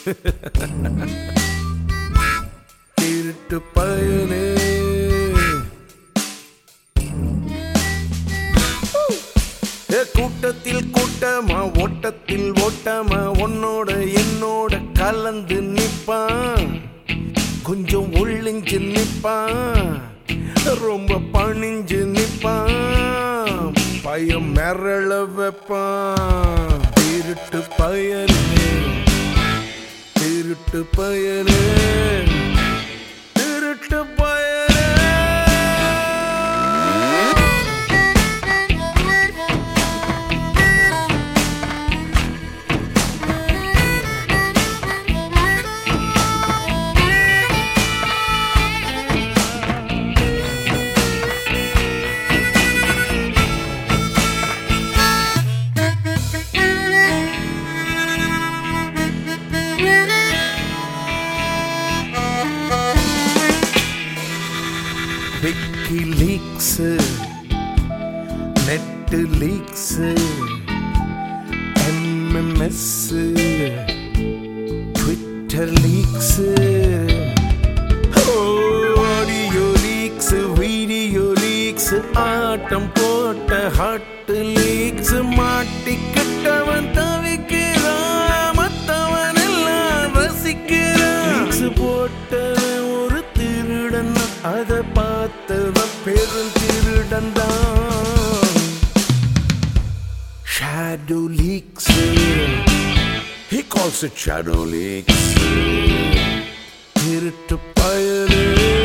திருட்டு பயனே ஏ கூட்டத்தில் கூட்டமா ஓட்டத்தில் ஓட்டமா உன்னோட என்னோட கலந்து நிப்பான் கொஞ்சம் ஒளிஞ்சு நிப்பான் ரொம்ப பணிஞ்சு நிப்பான் பயம் மிரள வைப்பான் திருட்டு பயனே திருட்டு பயனே திருட்டு பயனே WikiLeaks net leaks MMS Twitter leaks audio leaks video leaks ஆட்டம் போட்ட ஹாட் லீக்ஸ் மாட்டிக்கிட்டவன் தவிக்கிறான் மத்தவன் எல்லாம் ரசிக்கிறான் லீக்ஸ் போட்டவன் ஒரு திருடன் அத பார்த்தவன் பெரும் திருடன் தான் shadow leaks He calls it shadow leaks. திருட்டு பயலே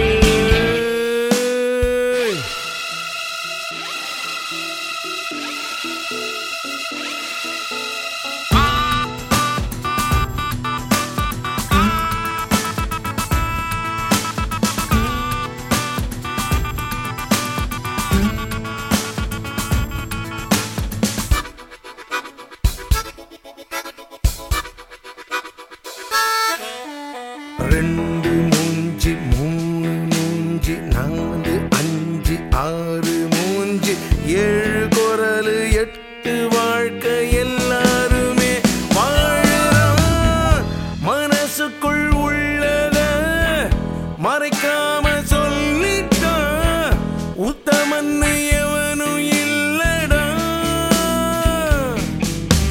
ரெண்டு மூஞ்சி மூணு மூஞ்சி நாலு அஞ்சு ஆறு மூஞ்சி ஏழு குரலு எட்டு வாழ்க்கை எல்லாருமே வாழறான் மனசுக்குள் உள்ளத மறைக்காம சொல்லிட்டான் உத்தமன்னு